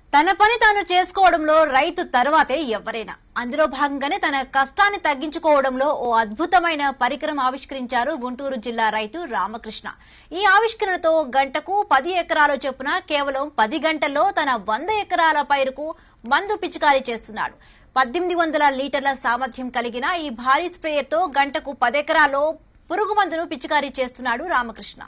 తన పని తాను చేసుకోవడంలో రైతు తర్వాతే ఎవరైనా అందులో భాగంగానే తన కష్టాన్ని తగ్గించుకోవడంలో ఓ అద్భుతమైన పరికరం ఆవిష్కరించారు గుంటూరు జిల్లా రైతు రామకృష్ణ ఈ ఆవిష్కరణతో గంటకు పది ఎకరాల చొప్పున కేవలం పది గంటల్లో తన వంద ఎకరాల పైరుకు మందు పిచికారీ చేస్తున్నాడు పద్దెనిమిది వందల లీటర్ల సామర్థ్యం కలిగిన ఈ భారీ స్ప్రేయర్తో గంటకు పదెకరాల్లో పురుగు మందును పిచికారీ చేస్తున్నాడు రామకృష్ణ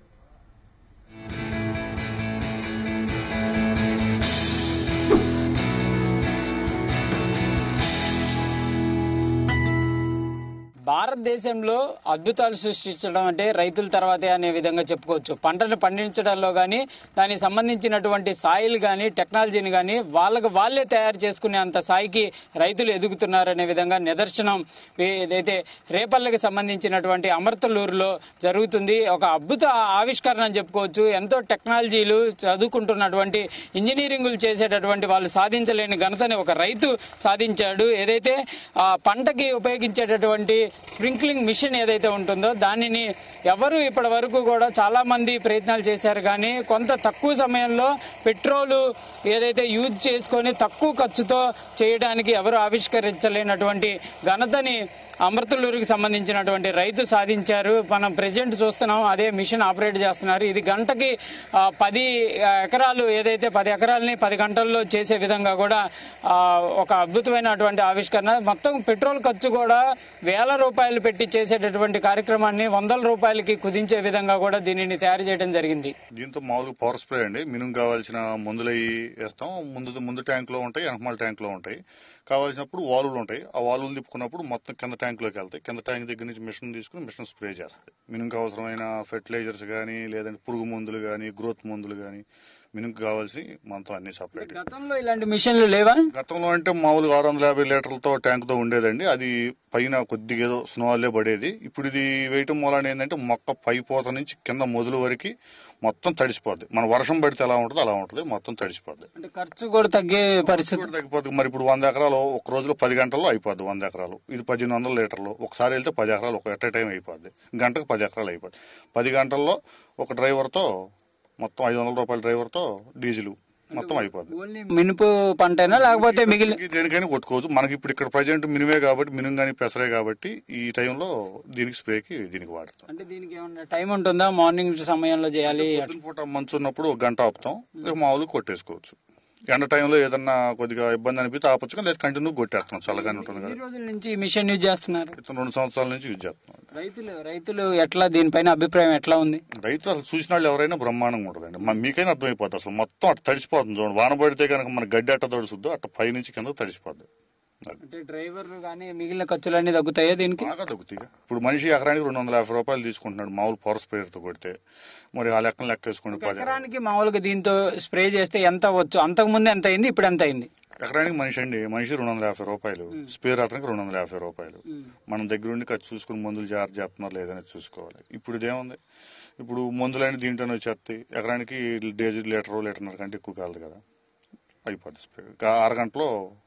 భారతదేశంలో అద్భుతాలు సృష్టించడం అంటే రైతుల తర్వాతే అనే విధంగా చెప్పుకోవచ్చు పంటను పండించడంలో కానీ దానికి సంబంధించినటువంటి సాయిల్ కానీ టెక్నాలజీని కానీ వాళ్ళకు వాళ్ళే తయారు చేసుకునే అంత స్థాయికి రైతులు ఎదుగుతున్నారనే విధంగా నిదర్శనం ఏదైతే రేపల్లకి సంబంధించినటువంటి అమర్తలూరులో జరుగుతుంది ఒక అద్భుత ఆవిష్కరణ అని చెప్పుకోవచ్చు ఎంతో టెక్నాలజీలు చదువుకుంటున్నటువంటి ఇంజనీరింగ్లు చేసేటటువంటి వాళ్ళు సాధించలేని ఘనతని ఒక రైతు సాధించాడు ఏదైతే ఆ పంటకి ఉపయోగించేటటువంటి స్ప్రింక్లింగ్ మిషన్ ఏదైతే ఉంటుందో దానిని ఎవరు ఇప్పటి వరకు కూడా చాలా మంది ప్రయత్నాలు చేశారు కానీ కొంత తక్కువ సమయంలో పెట్రోలు ఏదైతే యూజ్ చేసుకొని తక్కువ ఖర్చుతో చేయడానికి ఎవరు ఆవిష్కరించలేనటువంటి ఘనతని అమృతలూరుకి సంబంధించినటువంటి రైతు సాధించారు మనం ప్రెజెంట్ చూస్తున్నాం అదే మిషన్ ఆపరేట్ చేస్తున్నారు ఇది గంటకి ఆ, పది ఆ, ఎకరాలు ఏదైతే పది ఎకరాలని పది గంటల్లో చేసే విధంగా కూడా ఆ, ఒక అద్భుతమైనటువంటి ఆవిష్కరణ మొత్తం పెట్రోల్ ఖర్చు కూడా వేల రూపాయలు పెట్టి చేసేటటువంటి కార్యక్రమాన్ని వందల రూపాయలకి కుదించే విధంగా కూడా దీనిని తయారు చేయడం జరిగింది దీంతో మామూలుగా పవర్ స్ప్రే అండి మినుము కావాల్సిన మందులు అవి వేస్తాం ముందు ముందు ట్యాంక్ లో ఉంటాయి వెనకమాల ట్యాంక్ లో ఉంటాయి కావాల్సినప్పుడు వాల్వులు ఉంటాయి ఆ వాల్వులు తిప్పుకున్నప్పుడు మొత్తం కింద ట్యాంక్ లోకి వెళ్తాయి కింద ట్యాంక్ దగ్గర నుంచి మిషన్ తీసుకుని మిషన్ స్ప్రే చేస్తుంది మినుముకి అవసరమైన ఫెర్టిలైజర్స్ కానీ లేదంటే పురుగు మందులు కానీ గ్రోత్ మందులు కానీ మినుముకి కావాల్సి మనతో అన్ని సపరేట్ గతంలో ఇలాంటి మిషన్లు లేవా గతంలో అంటే మామూలుగా ఆరు వందల యాభై లీటర్లతో ట్యాంక్ తో ఉండేదండి అది పైన కొద్దిగా ఏదో స్నోవాలే పడేది ఇప్పుడు ఇది వేయటం మూలాన ఏంటంటే మొక్క పైపోత నుంచి కింద మొదలు వరకు మొత్తం తడిసిపోద్ది మన వర్షం పడితే ఎలా ఉంటుందో అలా ఉంటుంది మొత్తం తడిసిపోద్ది అంటే ఖర్చు కూడా తగ్గే పరిస్థితి కూడా తగ్గిపోతుంది మరి ఇప్పుడు వంద ఎకరాలు ఒక రోజులో పది గంటల్లో అయిపోద్ది వంద ఎకరాలు ఇది పద్దెనిమిది వందల లీటర్లు ఒకసారి వెళ్తే పది ఎకరాలు ఒక ఎట్ టైం అయిపోద్ది గంటకు పది ఎకరాలు అయిపోద్ది పది గంటల్లో ఒక డ్రైవర్తో మొత్తం ఐదు వందల రూపాయల డ్రైవర్తో డీజిల్ మొత్తం అయిపోద్ది ఓన్లీ మినుపు పంటైనా లేకపోతే మిగిలిన దీనికి దేనికైనా కొట్టుకోవచ్చు మనకి ఇప్పుడు ఇక్కడ ప్రజెంట్ మినిమే కాబట్టి మినిమం కానీ పెసరే కాబట్టి ఈ టైంలో దీనికి స్ప్రేకి దీనికి వాడతాం అంటే దీనికి ఏమన్నా టైం ఉంటుందా మార్నింగ్ సమయంలో చేయాలి పొద్దున పూట మంచు ఉన్నప్పుడు ఒక గంట ఆపుతాం ఇక మామూలుగా కొట్టేసుకోవచ్చు ఎండ టైంలో ఏదన్నా కొద్దిగా ఇబ్బంది అనిపిస్తే ఆపచ్చు లేదా కంటిన్యూ కొట్టేస్తున్నాం చల్లగానే ఉంటుంది కదా ఎన్ని రోజుల నుంచి ఈ మిషన్ యూజ్ చేస్తున్నారు క్రితం రెండు సంవత్సరాల నుంచి యూజ్ చేస్తున్నాం రైతులు రైతులు ఎట్లా దీనిపైన అభిప్రాయం ఎట్లా ఉంది రైతు అసలు చూసిన వాళ్ళు ఎవరైనా బ్రహ్మాండంగా ఉంటుందండి మా మీకైనా అర్థమైపోతుంది అసలు మొత్తం అట్ట తడిసిపోతుంది చూడండి వాన పడితే కనుక మన గడ్డి అట్ట తడుచుద్దు అట్ట పై నుంచి కింద తడిసిపోద్ది అది. అంటే డ్రైవర్లు కానీ మిగిలిన ఖర్చులన్నీ తగ్గుతాయా దీనికి బాగా తగ్గుతాయి ఇప్పుడు మనిషి ఎకరానికి రెండు వందల యాభై రూపాయలు తీసుకుంటున్నాడు మామూలు పవర్ స్ప్రేయర్తో కొడితే మరి ఆ లెక్కన లెక్క వేసుకోండి పది ఎకరానికి మామూలుగా దీంతో స్ప్రే చేస్తే ఎంత అవ్వచ్చు అంతకు ముందు ఎంత అయింది ఇప్పుడు ఎంత అయింది ఎకరానికి మనిషి అండి మనిషి రెండు వందల యాభై రూపాయలు స్పేర్ అతనికి రెండు వందల యాభై రూపాయలు మనం దగ్గర ఉండి ఖర్చు చూసుకుని మందులు జాగ్రత్త చేస్తున్నారు లేదని చూసుకోవాలి ఇప్పుడు ఇదేముంది ఇప్పుడు మందులన్నీ దీంట్లోనే వచ్చేస్తాయి ఎకరానికి డీజిల్ లీటర్ లీటర్న్నర కంటే ఎక్కువ కాదు కదా అయిపోద్ది స్ప్రే ఇంకా అరగంటలో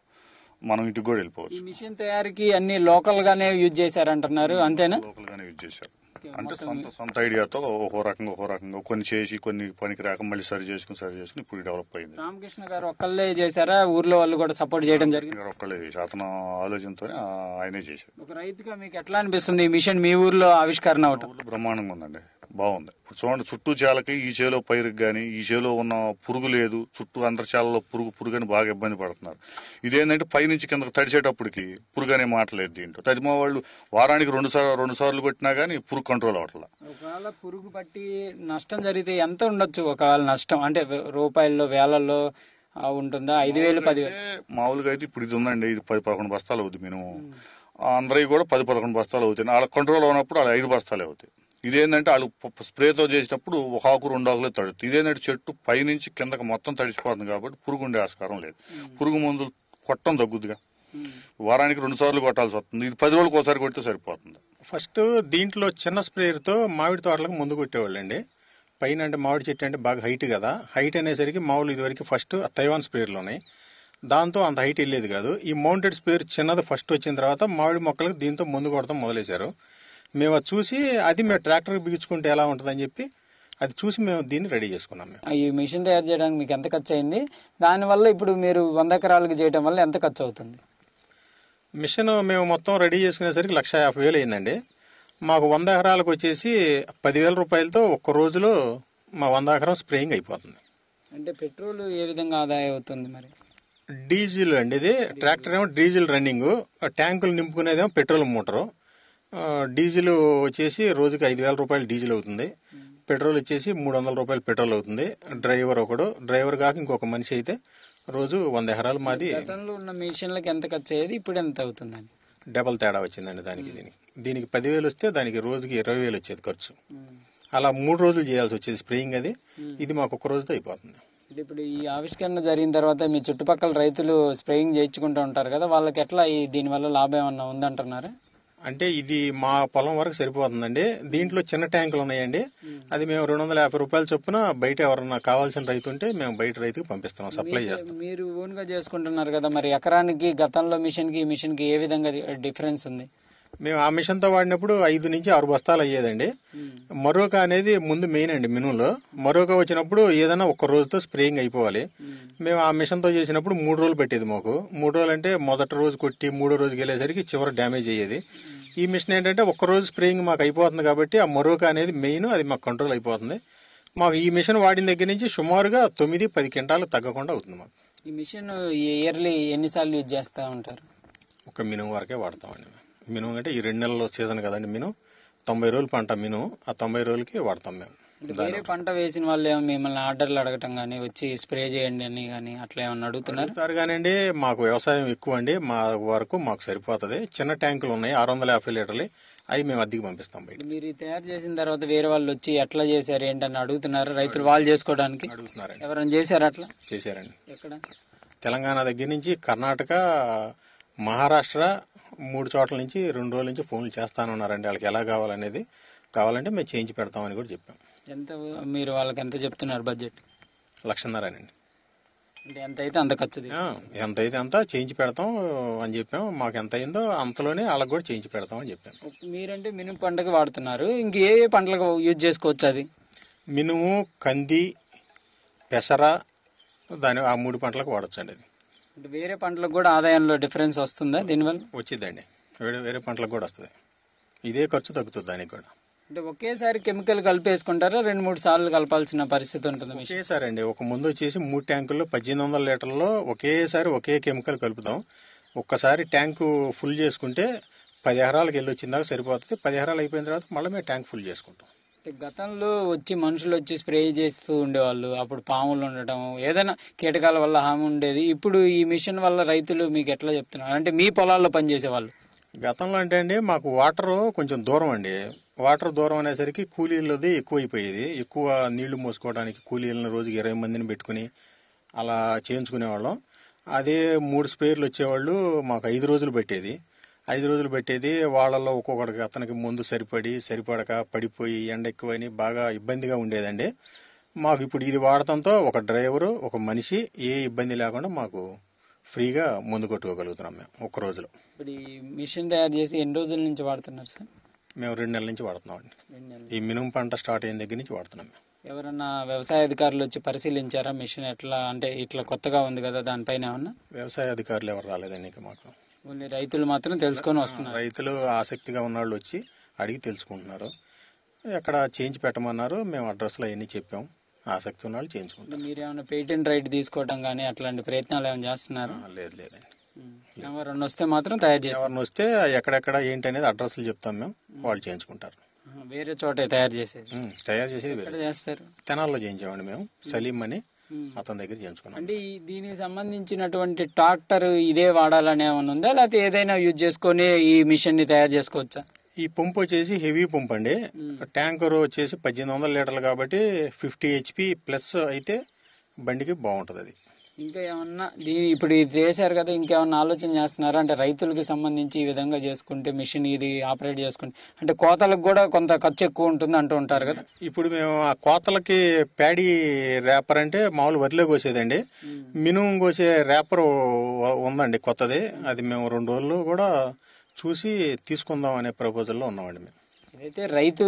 మనం ఇంటికి కూడా ఈ వెళ్ళిపోవచ్చు మిషన్ తయారీకి అన్ని లోకల్ గానే యూజ్ చేశారంటున్నారు అంతేనా లోకల్ గానే యూజ్ చేశారు అంటే సొంత సొంత ఐడియాతో ఒక్కో రకంగా ఒక్కో రకంగా కొన్ని చేసి కొన్ని పనికి రాక మళ్ళీ సరి చేసుకుని సరి చేసుకుని ఇప్పుడు డెవలప్ అయింది రామకృష్ణ గారు ఒక్కళ్ళే చేశారా ఊర్లో వాళ్ళు కూడా సపోర్ట్ చేయడం జరిగింది ఇంకా ఒక్కళ్ళే చేసి అతను ఆలోచనతోనే ఆ- ఆయనే చేశాడు ఒక రైతుగా మీకు ఎట్లా అనిపిస్తుంది ఈ మిషన్ మీ ఊర్లో ఆవిష్కరణ అవటం ఊర్లో బ్రహ్మాండంగా ఉందండి బాగుంది ఇప్పుడు చూడండి చుట్టూ చేలకి ఈ చేలో పైరుకి గాని ఈ చేలో ఉన్న పురుగు లేదు చుట్టూ అందరి చేలలో పురుగు పురుగు అని బాగా ఇబ్బంది పడుతున్నారు ఇదేంటంటే పైనుంచి కిందకి తడిచేటప్పటికి పురుగు అనే మాట లేదు దీంట్లో తదిమా వాళ్ళు వారానికి రెండు సార్లు రెండు సార్లు కొట్టినా గానీ పురుగు కంట్రోల్ అవట్లా ఒకవేళ పురుగు పట్టి నష్టం జరిగితే ఎంత ఉండొచ్చు ఒకవేళ నష్టం అంటే వే- రూపాయల్లో వేలల్లో ఆ, ఉంటుందా ఐదు వేలు పదివేలు అంటే మామూలుగా అయితే ఇప్పుడు ఇది ఉందండి ఇది పది పదకొండు బస్తాలు అవుతుంది మినిమం అందరికి కూడా పది పదకొండు బస్తాలు అవుతాయి వాళ్ళ కంట్రోల్ ఉన్నప్పుడు వాళ్ళ ఐదు బస్తాలే అవుతాయి ఇదేంటంటే వాళ్ళు ప- స్ప్రేతో చేసినప్పుడు ఒక ఆకు రెండు ఆకులే తడుతుంది ఇదేంటంటే చెట్టు పైనుంచి కిందకి మొత్తం తడిసిపోతుంది కాబట్టి పురుగు ఉండే ఆస్కారం లేదు పురుగు మందులు కొట్టడం తగ్గుద్దిగా వారానికి రెండు సార్లు కొట్టాల్సి వస్తుంది ఇది పది రోజులకు ఒకసారి కొడితే సరిపోతుంది ఫస్ట్ దీంట్లో చిన్న స్ప్రేయర్తో మామిడి తోటలకు ముందు కొట్టేవాళ్ళండి పైన అంటే మామిడి చెట్టు అంటే బాగా హైట్ కదా హైట్ అనేసరికి మామూలు ఇదివరకు ఫస్ట్ తైవాన్ స్ప్రేయర్లోనే దాంతో అంత హైట్ వెళ్ళేది కాదు ఈ మౌంటెడ్ స్ప్రేయర్ చిన్నది ఫస్ట్ వచ్చిన తర్వాత మామిడి మొక్కలకు దీంతో ముందు కొడతాం మొదలేశారు మేము అది చూసి అది మేము ట్రాక్టర్ బిగించుకుంటే ఎలా ఉంటుందని చెప్పి అది చూసి మేము దీన్ని రెడీ చేసుకున్నాం మేము ఈ మిషన్ తయారు చేయడానికి మీకు ఎంత ఖర్చు అయింది దానివల్ల ఇప్పుడు మీరు వంద ఎకరాలకు చేయడం వల్ల ఎంత ఖర్చు అవుతుంది మిషన్ మేము మొత్తం రెడీ చేసుకునేసరికి లక్ష యాభై వేలు అయిందండి మాకు వంద ఎకరాలకు వచ్చేసి పదివేల రూపాయలతో ఒక్క రోజులో మా వంద ఎకరం స్ప్రేయింగ్ అయిపోతుంది అంటే పెట్రోల్ ఏ విధంగా ఆదాయం అవుతుంది మరి డీజిల్ అండి ఇది ట్రాక్టర్ ఏమో డీజిల్ రన్నింగ్ ట్యాంకులు నింపుకునేదేమో పెట్రోల్ మోటారు ఆ, డీజిల్ వచ్చేసి రోజుకి ఐదు వేల రూపాయలు డీజిల్ అవుతుంది పెట్రోల్ వచ్చేసి మూడు వందల రూపాయలు పెట్రోల్ అవుతుంది డ్రైవర్ ఒకడు డ్రైవర్ కాక ఇంకొక మనిషి అయితే రోజు వంద ఎకరాలు మాది గతంలో ఉన్న మిషన్లకి ఎంత ఖర్చు అయ్యేది ఇప్పుడు ఎంత అవుతుందని డబల్ తేడా వచ్చిందండి దానికి దీనికి దీనికి పదివేలు వస్తే దానికి రోజుకి ఇరవై వేలు వచ్చేది ఖర్చు అలా మూడు రోజులు చేయాల్సి వచ్చేది స్ప్రేయింగ్ అది ఇది మాకు ఒక రోజుతో అయిపోతుంది అంటే ఇప్పుడు ఈ ఆవిష్కరణ జరిగిన తర్వాత మీ చుట్టుపక్కల రైతులు స్ప్రేయింగ్ చేయించుకుంటూ ఉంటారు కదా వాళ్ళకి ఎట్లా ఈ దీనివల్ల లాభం ఏమన్నా ఉందంటున్నారా అంటే ఇది మా పొలం వరకు సరిపోతుందండి దీంట్లో చిన్న ట్యాంకులు ఉన్నాయండి అది మేము రెండు వందల యాభై రూపాయల చొప్పున బయట ఎవరన్నా కావాల్సిన రైతు ఉంటే మేము బయట రైతుకి పంపిస్తాం సప్లై చేస్తాం మీరు ఓన్ గా చేసుకుంటున్నారు కదా మరి ఎకరానికి గతంలో మిషన్ కి మిషన్ కి ఏ విధంగా డిఫరెన్స్ ఉంది మేము ఆ మిషన్తో వాడినప్పుడు ఐదు నుంచి ఆరు బస్తాలు అయ్యేదండి మరొక అనేది ముందు మెయిన్ అండి మినులో మరొక వచ్చినప్పుడు ఏదైనా ఒక్క రోజుతో స్ప్రేయింగ్ అయిపోవాలి మేము ఆ మిషన్తో చేసినప్పుడు మూడు రోజులు పెట్టేది మాకు మూడు రోజులు అంటే మొదటి రోజు కొట్టి మూడో రోజుకి వెళ్ళేసరికి చివరి డ్యామేజ్ అయ్యేది ఈ మిషన్ ఏంటంటే ఒక్క రోజు స్ప్రేయింగ్ మాకు అయిపోతుంది కాబట్టి ఆ మరొక అనేది మెయిన్ అది మాకు కంట్రోల్ అయిపోతుంది మాకు ఈ మిషన్ వాడిన దగ్గర నుంచి సుమారుగా తొమ్మిది పది క్వింటాలు తగ్గకుండా అవుతుంది మాకు ఈ మిషన్ ఇయర్లీ ఎన్నిసార్లు యూజ్ చేస్తూ ఉంటారు ఒక మినుము వరకే వాడతామండి మేము మినుము అంటే ఈ రెండు నెలల సీజన్ కదండి మినుము తొంభై రోజులు పంట మినుము ఆ తొంభై రోజులకి వాడతాం మేము అంటే వేరే పంట వేసిన వాళ్ళు ఏమో మిమ్మల్ని ఆర్డర్లు అడగటం కానీ వచ్చి స్ప్రే చేయండి అని కానీ అట్లా ఏమన్నా అడుగుతున్నారు అడుగుతారు కానండి మాకు వ్యవసాయం ఎక్కువ అండి మా వరకు మాకు సరిపోతుంది చిన్న ట్యాంకులు ఉన్నాయి ఆరు వందల యాభై లీటర్లు అవి మేము అద్దెకి పంపిస్తాం బయట మీరు ఇది తయారు చేసిన తర్వాత వేరే వాళ్ళు వచ్చి ఎట్లా చేశారు ఏంటని అడుగుతున్నారు రైతులు వాళ్ళు చేసుకోవడానికి అడుగుతున్నారండి ఎవరైనా చేశారు అట్లా చేశారండి ఎక్కడ తెలంగాణ దగ్గర నుంచి కర్ణాటక మహారాష్ట్ర మూడు చోట్ల నుంచి రెండు రోజుల నుంచి ఫోన్లు చేస్తానన్నారండి వాళ్ళకి ఎలా కావాలనేది కావాలంటే మేము చేయించి పెడతామని కూడా చెప్పాం ఎంత మీరు వాళ్ళకి ఎంత చెప్తున్నారు బడ్జెట్ లక్షన్నరేనండి అంటే ఎంత అయితే అంత ఖర్చు తీసు- ఆ, ఎంత అయితే అంత చేయించి పెడతాం అని చెప్పాం మాకు ఎంత అయిందో అంతలోనే వాళ్ళకి కూడా చేయించి పెడతాం అని చెప్పాం మీరంటే మినుము పంటకి వాడుతున్నారు ఇంక ఏ ఏ పంటలకు యూజ్ చేసుకోవచ్చు అది మినుము కంది పెసర దాని ఆ మూడు పంటలకు వాడొచ్చండి అది అంటే వేరే పంటలకు కూడా ఆదాయంలో డిఫరెన్స్ వస్తుందా దీనివల్ల వచ్చిందండి వేరే వేరే పంటలకు కూడా వస్తుంది ఇదే ఖర్చు తగ్గుతుంది దానికి కూడా అంటే ఒకేసారి కెమికల్ కలిపేసుకుంటారా రెండు మూడు సార్లు కలపాల్సిన పరిస్థితి ఉంటుంది మిషన్ ఒకేసారి అండి ఒక ముందు వచ్చేసి మూడు ట్యాంకుల్లో పద్దెనిమిది వందల లీటర్లలో ఒకేసారి ఒకే కెమికల్ కలుపుతాం ఒక్కసారి ట్యాంకు ఫుల్ చేసుకుంటే పది ఎకరాలకు వెళ్ళి వచ్చిందాక సరిపోతుంది పది ఎకరాలు అయిపోయిన తర్వాత మళ్ళీ మేము ట్యాంక్ ఫుల్ చేసుకుంటాం అంటే గతంలో వచ్చి మనుషులు వచ్చి స్ప్రే చేస్తూ ఉండేవాళ్ళు అప్పుడు పాములు ఉండటం ఏదైనా కీటకాల వల్ల హామీ ఉండేది ఇప్పుడు ఈ మిషన్ వల్ల రైతులు మీకు ఎట్లా చెప్తున్నారు అంటే మీ పొలాల్లో పనిచేసే వాళ్ళు గతంలో అంటే అండి మాకు వాటర్ కొంచెం దూరం అండి వాటర్ దూరం అనేసరికి కూలీలది ఎక్కువ అయిపోయేది ఎక్కువ నీళ్లు మోసుకోవడానికి కూలీలను రోజుకి ఇరవై మందిని పెట్టుకుని అలా చేయించుకునేవాళ్ళం అదే మూడు స్ప్రేయర్లు వచ్చేవాళ్ళు మాకు ఐదు రోజులు పెట్టేది ఐదు రోజులు పెట్టేది వాళ్ళల్లో ఒక్కొక్కడికి అతనికి ముందు సరిపడి సరిపడక పడిపోయి ఎండ ఎక్కువని బాగా ఇబ్బందిగా ఉండేదండి మాకు ఇప్పుడు ఇది వాడటంతో ఒక డ్రైవరు ఒక మనిషి ఏ ఇబ్బంది లేకుండా మాకు ఫ్రీగా ముందు కొట్టుకోగలుగుతున్నాం మేము ఒక్క రోజులో ఇప్పుడు ఈ మిషన్ తయారు చేసి ఎన్ని రోజుల నుంచి వాడుతున్నారు సార్ మేము రెండు నెలల నుంచి వాడుతున్నామండి రెండు నెలలు. ఈ మినుము పంట స్టార్ట్ అయిన దగ్గర నుంచి వాడుతున్నాం మేము ఎవరన్నా వ్యవసాయ అధికారులు వచ్చి పరిశీలించారా మిషన్ ఎట్లా అంటే ఇట్లా కొత్తగా ఉంది కదా దానిపైన ఏమన్నా వ్యవసాయ అధికారులు ఎవరు రాలేదండి ఇంకా మాకు ఓన్లీ రైతులు మాత్రం తెలుసుకొని వస్తున్నారు రైతులు ఆసక్తిగా ఉన్న వాళ్ళు వచ్చి అడిగి తెలుసుకుంటున్నారు ఎక్కడ చేయించి పెట్టమన్నారు మేము అడ్రస్లు అవన్నీ చెప్పాం ఆసక్తి ఉన్న వాళ్ళు చేయించుకుంటాం మీరేమైనా పేటెంట్ రైట్ తీసుకోవడం కానీ అట్లాంటి ప్రయత్నాలు ఏమైనా చేస్తున్నారు ఆ, లేదు లేదండి ఎవరన్నా వస్తే మాత్రం తయారు చేస్తారు ఎవరిని వస్తే ఎక్కడెక్కడ ఏంటి అనేది అడ్రస్లు చెప్తాం మేము వాళ్ళు చేయించుకుంటారు వేరే చోటే తయారు చేసేది ఉమ్, తయారు చేసేది ఎక్కడ వేరే చేస్తారు తెనాల్లో చేయించామండి మేము సలీం అని అతని దగ్గర చేయించుకున్నాం అంటే ఈ దీనికి సంబంధించినటువంటి ట్రాక్టర్ ఇదే వాడాలని ఏమైనా ఉందా లేకపోతే ఏదైనా యూజ్ చేసుకొని ఈ మిషన్ ని తయారు చేసుకోవచ్చా ఈ పంపు వచ్చేసి హెవీ పంప్ అండి ట్యాంకర్ వచ్చేసి పద్దెనిమిది వందల లీటర్లు కాబట్టి ఫిఫ్టీ హెచ్పి ప్లస్ అయితే బండికి బాగుంటుంది అది ఇంకా ఏమన్నా దీని ఇప్పుడు ఇది చేశారు కదా ఇంకేమన్నా ఆలోచన చేస్తున్నారా అంటే రైతులకి సంబంధించి ఈ విధంగా చేసుకుంటే మిషన్ ఇది ఆపరేట్ చేసుకుంటే అంటే కోతలకు కూడా కొంత ఖర్చు ఎక్కువ ఉంటుంది అంటూ ఉంటారు కదా ఇప్పుడు మేము ఆ కోతలకి ప్యాడీ ర్యాపర్ అంటే మామూలు వరిలో కోసేదండి మినిమం కోసే ర్యాపర్ ఉందండి కొత్తది అది మేము రెండు రోజులు కూడా చూసి తీసుకుందాం అనే ప్రపోజల్లో ఉన్నామండి మేము ఇదైతే రైతు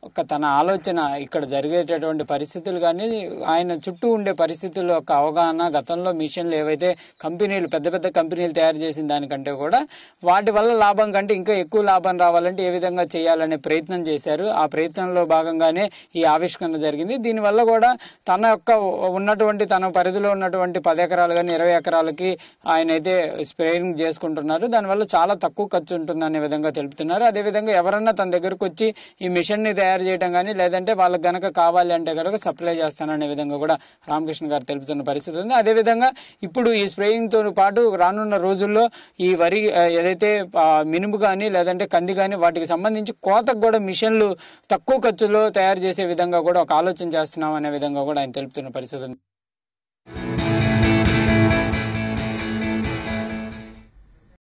ఒక తన ఆలోచన ఇక్కడ జరిగేటటువంటి పరిస్థితులు కానీ ఆయన చుట్టూ ఉండే పరిస్థితుల యొక్క అవగాహన గతంలో మిషన్లు ఏవైతే కంపెనీలు పెద్ద పెద్ద కంపెనీలు తయారు చేసిన దానికంటే కూడా వాటి వల్ల లాభం కంటే ఇంకా ఎక్కువ లాభం రావాలంటే ఏ విధంగా చేయాలనే ప్రయత్నం చేశారు ఆ ప్రయత్నంలో భాగంగానే ఈ ఆవిష్కరణ జరిగింది దీనివల్ల కూడా తన యొక్క ఉన్నటువంటి తన పరిధిలో ఉన్నటువంటి పది ఎకరాలు కానీ ఇరవై ఎకరాలకి ఆయన అయితే స్ప్రేయింగ్ చేసుకుంటున్నారు దానివల్ల చాలా తక్కువ ఖర్చు ఉంటుంది అనే విధంగా తెలుపుతున్నారు అదేవిధంగా ఎవరన్నా తన దగ్గరకు వచ్చి ఈ మిషన్ ని తయారు చేయడం కానీ లేదంటే వాళ్ళకి గనక కావాలి అంటే కనుక సప్లై చేస్తాననే విధంగా కూడా రామకృష్ణ గారు తెలుపుతున్న పరిస్థితి ఉంది అదేవిధంగా ఇప్పుడు ఈ స్ప్రేయింగ్ తో పాటు రానున్న రోజుల్లో ఈ వరి ఆ, ఏదైతే ఆ, మినుము కానీ లేదంటే కంది కానీ వాటికి సంబంధించి కోతకు కూడా మిషన్లు తక్కువ ఖర్చులో తయారు చేసే విధంగా కూడా ఒక ఆలోచన చేస్తున్నాం అనే విధంగా కూడా ఆయన తెలుపుతున్న పరిస్థితి ఉంది